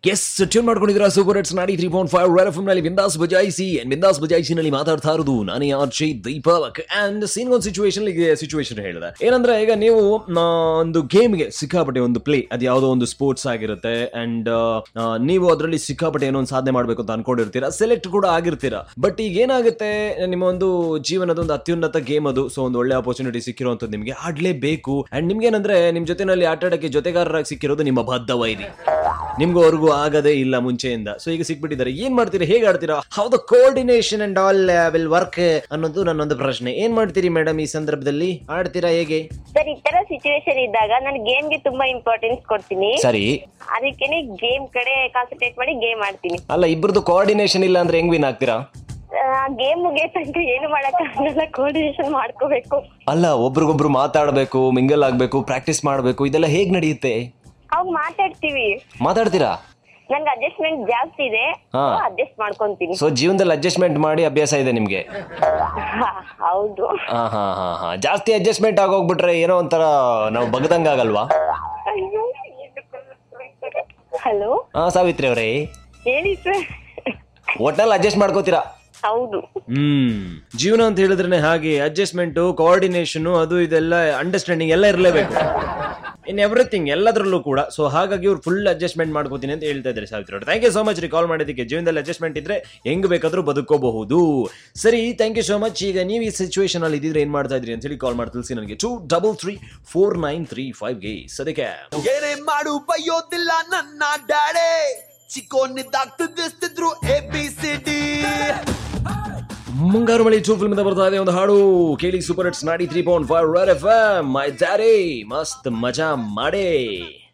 S tune ಮಾಡ್ಕೊಂಡಿದ್ದೀರಾ super hits ninety three point five red F ನಲ್ಲಿ Bindaas Bajaisi and Bindaas ಬಜಾಯಿಸಿನಲ್ಲಿ ಮಾತಾಡ್ತಾ ಇರೋದು ನಾನೇ ಆರ್ಚಿ ದೀಪಕ್ ಅಂಡ್ ಸೀನ್ ಒಂದು ಸಿಚುವೇಶನ್ ಸಿಚುವೇಶನ್ ಹೇಳಿದೆ ಏನಂದ್ರೆ ಈಗ ನೀವು ಆ, ಒಂದು ಗೇಮ್ಗೆ ಸಿಕ್ಕಾಪಟ್ಟೆ ಒಂದು ಪ್ಲೇ ಅದು ಯಾವುದೋ ಒಂದು ಸ್ಪೋರ್ಟ್ಸ್ ಆಗಿರುತ್ತೆ ಅಂಡ್ ನೀವು ಅದರಲ್ಲಿ ಸಿಕ್ಕಾಪಟ್ಟೆ ಏನೋ ಒಂದು ಸಾಧನೆ ಮಾಡಬೇಕು ಅಂತ ಅನ್ಕೊಂಡಿರ್ತೀರಾ ಸೆಲೆಕ್ಟ್ ಕೂಡ ಆಗಿರ್ತೀರಾ ಬಟ್ ಈಗ ಏನಾಗುತ್ತೆ ನಿಮ್ಮ ಒಂದು ಜೀವನದ ಒಂದು ಅತ್ಯುನ್ನತ ಗೇಮ್ ಅದು ಸೊ ಒಂದು ಒಳ್ಳೆ ಆಪರ್ಚುನಿಟಿ ಸಿಕ್ಕಿರುವಂತದ್ದು ನಿಮಗೆ ಆಡ್ಲೇಬೇಕು ಅಂಡ್ ನಿಮ್ಗೆ ಏನಂದ್ರೆ ನಿಮ್ ಜೊತೆನಲ್ಲಿ ಆಟ ಆಡಕ್ಕೆ ಜೊತೆಗಾರರಾಗಿ ಸಿಕ್ಕಿರೋದು ನಿಮ್ಮ ಬದ್ಧ ವೈರಿ ನಿಮ್ಗವರೆಗೂ ಆಗದೇ ಇಲ್ಲ ಮುಂಚೆಯಿಂದ ಸೊ ಈಗ ಸಿಕ್ಬಿಟ್ಟಿದ್ದಾರೆ ಏನ್ ಮಾಡ್ತೀರಾ ಹೇಗೆ ಆಡ್ತೀರಾ how the coordination and all will work ಅನ್ನೋದು ನನ್ನೊಂದು ಪ್ರಶ್ನೆ ಏನ್ ಮಾಡ್ತೀರಿ ಮೇಡಮ್ ಈ ಸಂದರ್ಭದಲ್ಲಿ ಆಡ್ತೀರಾ ಹೇಗೆ ಸರ್ ಈ ತರ ಸಿಚುವೇಶನ್ ಇದ್ದಾಗ ನಾನು ಗೇಮ್ಗೆ ತುಂಬಾ ಇಂಪಾರ್ಟೆನ್ಸ್ ಕೊಡ್ತೀನಿ ಸರಿ ಅದಕ್ಕೇನೆ ಗೇಮ್ ಕಡೆ ಕಾನ್ಸಂಟ್ರೇಟ್ ಮಾಡಿ ಗೇಮ್ ಆಡ್ತೀನಿ ಅಲ್ಲ ಇಬ್ಬರದು ಕೋಆರ್ಡಿನೇಷನ್ ಇಲ್ಲ ಅಂದ್ರೆ ಹೆಂಗ್ ವಿನ್ ಆಗ್ತೀರಾ ಗೇಮ್ ಮುಗಿಯೋ ತನಕ ಏನು ಮಾಡಕ್ಕಾಗಲ್ಲ ಕೋಆರ್ಡಿನೇಷನ್ ಮಾಡ್ಕೋಬೇಕು ಅಲ್ಲ ಒಬ್ರಿಗೊಬ್ರು ಮಾತಾಡ್ಬೇಕು ಮಿಂಗಲ್ ಆಗ್ಬೇಕು ಪ್ರಾಕ್ಟೀಸ್ ಮಾಡ್ಬೇಕು ಇದೆಲ್ಲ ಹೇಗ್ ನಡೆಯುತ್ತೆ ಅವಾಗ ಮಾತಾಡ್ತೀವಿ ಮಾತಾಡ್ತೀರಾ ನಂಗೆ ಅಡ್ಜಸ್ಟ್ಮೆಂಟ್ ಜಾಸ್ತಿ ಇದೆ ಹಾ. ಅಡ್ಜಸ್ಟ್ ಮಾಡ್ಕೊಂತೀನಿ ಸೊ ಜೀವನದಲ್ಲಿ ಅಡ್ಜಸ್ಟ್ಮೆಂಟ್ ಮಾಡಿ ಅಭ್ಯಾಸ ಇದೆ ನಿಮ್ಗೆ ಹಾ, ಹೌದು ಹಾ ಹಾ ಹಾ ಹಾ ಜಾಸ್ತಿ ಅಡ್ಜಸ್ಟ್ಮೆಂಟ್ ಆಗೋಗ್ಬಿಟ್ರೆ ಏನೋ ಒಂಥರ ನಾವು ಬಗ್ದಂಗ ಆಗಲ್ವಾ ಹಲೋ ಹಾ ಸಾವಿತ್ರಿ ಅವರೇ ಹೇಳಿ ಸರ್ ಒಟ್ನಲ್ಲಿ ಅಡ್ಜಸ್ಟ್ ಮಾಡ್ಕೋತೀರಾ ಹೌದು ಹ್ಮ್ ಜೀವನ ಅಂತ ಹೇಳಿದ್ರೆ ಹಾಗೆ ಅಡ್ಜಸ್ಟ್ಮೆಂಟ್ ಕೋಆರ್ಡಿನೇಷನ್ ಅದು ಇದೆಲ್ಲ ಅಂಡರ್ಸ್ಟ್ಯಾಂಡಿಂಗ್ ಎಲ್ಲ ಇರಲೇಬೇಕು ಇನ್ ಎವ್ರಿಥಿಂಗ್ ಎಲ್ಲದರಲ್ಲೂ ಕೂಡ ಸೊ ಹಾಗಾಗಿ ಇವ್ರು ಫುಲ್ ಅಡ್ಜಸ್ಟ್ಮೆಂಟ್ ಮಾಡ್ಕೋತೀನಿ ಅಂತ ಹೇಳ್ತಾ ಇದ್ದಾರೆ ಸಾವಿತ್ರಿ ಅವರು ಥ್ಯಾಂಕ್ ಯು ಸೋ ಮಚ್ ರೀ ಕಾಲ್ ಮಾಡಿದ್ದಕ್ಕೆ ಜೀವನದಲ್ಲಿ ಅಡ್ಜಸ್ಟ್ಮೆಂಟ್ ಇದ್ರೆ ಹೆಂಗ್ ಬೇಕಾದ್ರೂ ಬದುಕೋಬಹುದು ಸರಿ ಥ್ಯಾಂಕ್ ಯು ಸೋ ಮಚ್ ಈಗ ನೀವು ಈ ಸಿಚುವೇಶನ್ ಅಲ್ಲಿ ಇದ್ದಿದ್ರೆ ಏನ್ ಮಾಡ್ತಾ ಇದ್ರಿ ಅಂತ ಹೇಳಿ ಕಾಲ್ ಮಾಡಿ ತಿಳಿಸಿ ನನಗೆ two double three four nine three ಫೈವ್ಗೆ ಸದ್ಯಕ್ಕೆ ಏನೇ ಮಾಡು ಬೈಯೋದಿಲ್ಲ ನನ್ನ ಡ್ಯಾಡೆ ಚಿಕ್ಕೋನಿದ್ದಾಗ್ತಿದ್ರು A B C D Mungaru Male two film ಬರ್ತಾ ಇದೆ ಒಂದು ಹಾಡು ಕೇಳಿ super hits ninety three point five red F my daddy ಮಸ್ತ್ ಮಜಾ ಮಾಡೇ